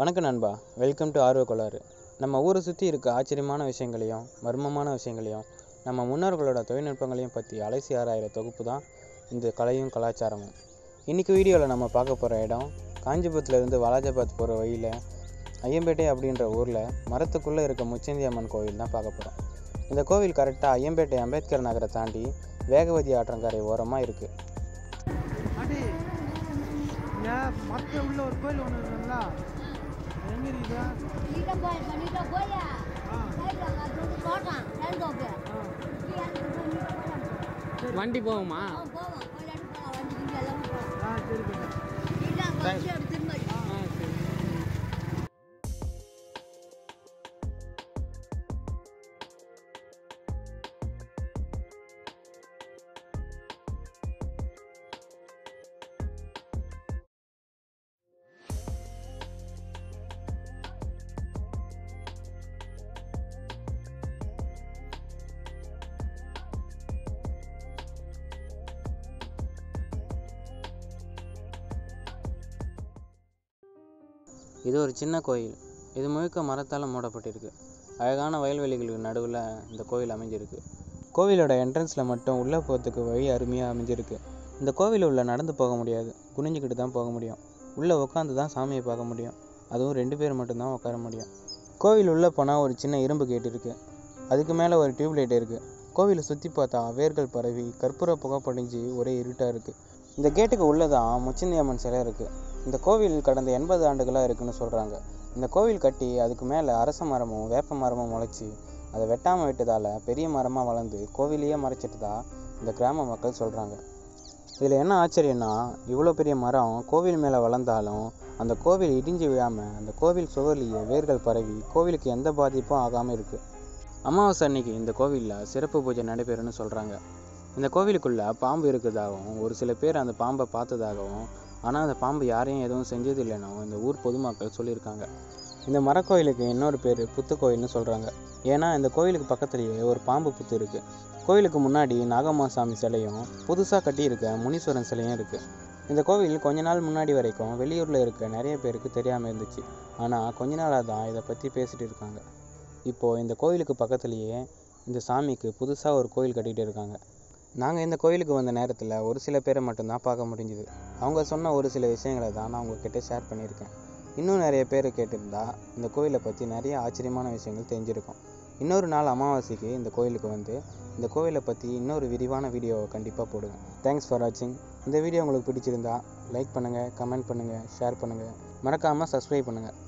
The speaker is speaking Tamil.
வணக்கம் நண்பா வெல்கம் டு ஆர்வ கோளாறு நம்ம ஊரை சுற்றி இருக்க ஆச்சரியமான விஷயங்களையும் மர்மமான விஷயங்களையும் நம்ம முன்னோர்களோட தொழில்நுட்பங்களையும் பற்றி அலசி ஆராயிற தொகுப்பு தான் இந்த கலையும் கலாச்சாரமும் இன்றைக்கி வீடியோவில் நம்ம பார்க்க போகிற இடம் காஞ்சிபுரத்துலேருந்து வாலாஜாபாத் போகிற வழியில் ஐயம்பேட்டை அப்படின்ற ஊரில் மரத்துக்குள்ளே இருக்க முச்சந்தி அம்மன் கோவில் தான் பார்க்க போகிறோம் இந்த கோவில் கரெக்டாக ஐயம்பேட்டை அம்பேத்கர் நகரை தாண்டி வேகவதி ஆற்றங்கரை ஓரமாக இருக்குது ஆண்டி இங்கே மரத்தில் உள்ள ஒரு கோயில் ஒன்று இருக்குங்களா எங்கே இருக்குதா நீட்ட போய் பண்ணிட்ட போயா ஆ சைடுல அது தோட்டம் சேர்ந்தோப்பு நீ அதுக்கு போய் நீட்ட போலாம் வண்டி போகுமா அவன் போவான் போயிட்டு போலாம் வண்டி கிண்டி எல்லாமே போவான் ஆ சரி கண்ணு நீட்டா போய் அப்படி திரும்ப ஆ சரி இது ஒரு சின்ன கோயில் இது முழுக்க மரத்தால் மூடப்பட்டிருக்கு அழகான வயல்வெளிகளுக்கு நடுவில் இந்த கோவில் அமைஞ்சிருக்கு கோவிலோட என்ட்ரன்ஸில் மட்டும் உள்ளே போகிறதுக்கு வழி அருமையாக அமைஞ்சிருக்கு இந்த கோவில் உள்ள நடந்து போக முடியாது குனிஞ்சிக்கிட்டு தான் போக முடியும் உள்ளே உட்காந்து தான் சாமியை பார்க்க முடியும் அதுவும் ரெண்டு பேர் மட்டும்தான் உட்கார முடியும் கோவில் உள்ளே போனால் ஒரு சின்ன இரும்பு கேட் இருக்குது அதுக்கு மேலே ஒரு டியூப்லைட் இருக்குது கோவிலை சுற்றி பார்த்தா வேர்கள் பரவி கற்பூர புகை படிஞ்சு ஒரே இருட்டாக இருக்குது இந்த கேட்டுக்கு உள்ளே தான் முச்சந்தி அம்மன் சிலை இருக்குது இந்த கோவில் கடந்த எண்பது ஆண்டுகளாக இருக்குன்னு சொல்கிறாங்க இந்த கோவில் கட்டி அதுக்கு மேலே அரச மரமும் வேப்ப மரமும் முளைச்சி அதை வெட்டாமல் விட்டதால் பெரிய மரமாக வளர்ந்து கோவிலையே மறைச்சிட்டதா இந்த கிராம மக்கள் சொல்கிறாங்க இதில் என்ன ஆச்சரியம்னா இவ்வளோ பெரிய மரம் கோவில் மேலே வளர்ந்தாலும் அந்த கோவில் இடிஞ்சு விழாமல் அந்த கோவில் சுவர்லேயே வேர்கள் பரவி கோவிலுக்கு எந்த பாதிப்பும் ஆகாமல் இருக்குது அமாவாசை அன்னைக்கு இந்த கோவிலில் சிறப்பு பூஜை நடைபெறும்னு சொல்கிறாங்க இந்த கோவிலுக்குள்ளே பாம்பு இருக்குதாகவும் ஒரு சில பேர் அந்த பாம்பை பார்த்ததாகவும் ஆனால் அந்த பாம்பு யாரையும் எதுவும் செஞ்சது இல்லைனும் இந்த ஊர் பொதுமக்கள் சொல்லியிருக்காங்க இந்த மரக்கோயிலுக்கு இன்னொரு பேர் புத்து கோயில்னு சொல்கிறாங்க ஏன்னா இந்த கோயிலுக்கு பக்கத்துலேயே ஒரு பாம்பு புத்து இருக்குது கோயிலுக்கு முன்னாடி நாகம்மாசாமி சிலையும் புதுசாக கட்டியிருக்க முனீஸ்வரன் சிலையும் இருக்குது இந்த கோவில் கொஞ்ச நாள் முன்னாடி வரைக்கும் வெளியூரில் இருக்க நிறைய பேருக்கு தெரியாமல் இருந்துச்சு ஆனால் கொஞ்ச நாளாக தான் இதை பற்றி பேசிகிட்டு இருக்காங்க இப்போது இந்த கோயிலுக்கு பக்கத்துலேயே இந்த சாமிக்கு புதுசாக ஒரு கோயில் கட்டிகிட்டு இருக்காங்க நாங்கள் இந்த கோயிலுக்கு வந்த நேரத்தில் ஒரு சில பேரை மட்டும்தான் பார்க்க முடிஞ்சுது அவங்க சொன்ன ஒரு சில விஷயங்களை தான் நான் உங்ககிட்ட ஷேர் பண்ணியிருக்கேன் இன்னும் நிறைய பேர் கேட்டிருந்தா இந்த கோயிலை பற்றி நிறைய ஆச்சரியமான விஷயங்கள் தெரிஞ்சிருக்கும் இன்னொரு நாள் அமாவாசைக்கு இந்த கோயிலுக்கு வந்து இந்த கோயிலை பற்றி இன்னொரு விரிவான வீடியோவை கண்டிப்பாக போடுங்க தேங்க்ஸ் ஃபார் வாட்சிங் இந்த வீடியோ உங்களுக்கு பிடிச்சிருந்தா லைக் பண்ணுங்கள் கமெண்ட் பண்ணுங்கள் ஷேர் பண்ணுங்கள் மறக்காமல் சப்ஸ்கிரைப் பண்ணுங்கள்